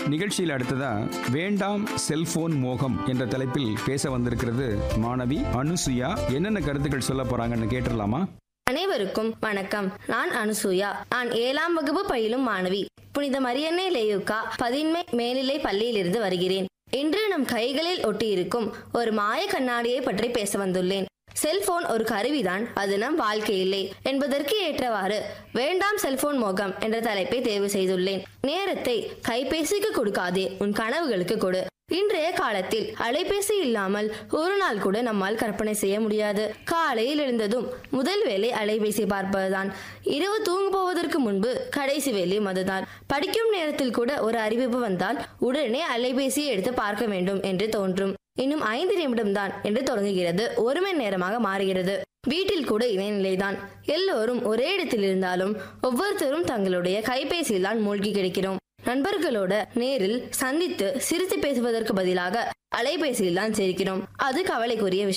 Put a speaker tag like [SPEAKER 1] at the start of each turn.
[SPEAKER 1] நிகழ்ச்சியில் அடுத்ததா வேண்டாம் செல்போன் மோகம் என்ற தலைப்பில் பேச வந்திருக்கிறது மாணவி அனுசுயா என்னென்ன கருத்துக்கள் சொல்ல போறாங்கன்னு கேட்டுடலாமா
[SPEAKER 2] அனைவருக்கும் வணக்கம் நான் அனுசூயா நான் ஏழாம் வகுப்பு பயிலும் மாணவி புனித மரியன்னை லேயுக்கா பதின்மை மேல்நிலை பள்ளியிலிருந்து வருகிறேன் இன்று நம் கைகளில் ஒட்டியிருக்கும் ஒரு மாய கண்ணாடியை பற்றி பேச வந்துள்ளேன் செல்போன் ஒரு கருவிதான் அது நம் வாழ்க்கை இல்லை என்பதற்கு ஏற்றவாறு வேண்டாம் செல்போன் மோகம் என்ற தலைப்பை தேர்வு செய்துள்ளேன் நேரத்தை கைபேசிக்கு கொடுக்காதே உன் கனவுகளுக்கு கொடு இன்றைய காலத்தில் அலைபேசி இல்லாமல் ஒரு நாள் கூட நம்மால் கற்பனை செய்ய முடியாது காலையில் எழுந்ததும் முதல் வேலை அலைபேசி பார்ப்பதுதான் இரவு தூங்க போவதற்கு முன்பு கடைசி வேலையும் அதுதான் படிக்கும் நேரத்தில் கூட ஒரு அறிவிப்பு வந்தால் உடனே அலைபேசியை எடுத்து பார்க்க வேண்டும் என்று தோன்றும் இன்னும் ஐந்து நிமிடம் தான் என்று தொடங்குகிறது ஒரு மணி நேரமாக மாறுகிறது வீட்டில் கூட இதே நிலைதான் எல்லோரும் ஒரே இடத்தில் இருந்தாலும் ஒவ்வொருத்தரும் தங்களுடைய கைபேசியில் தான் மூழ்கி கிடக்கிறோம் நண்பர்களோட நேரில் சந்தித்து சிரித்து பேசுவதற்கு பதிலாக அலைபேசியில் தான் சேர்க்கிறோம் அது கவலைக்குரிய விஷயம்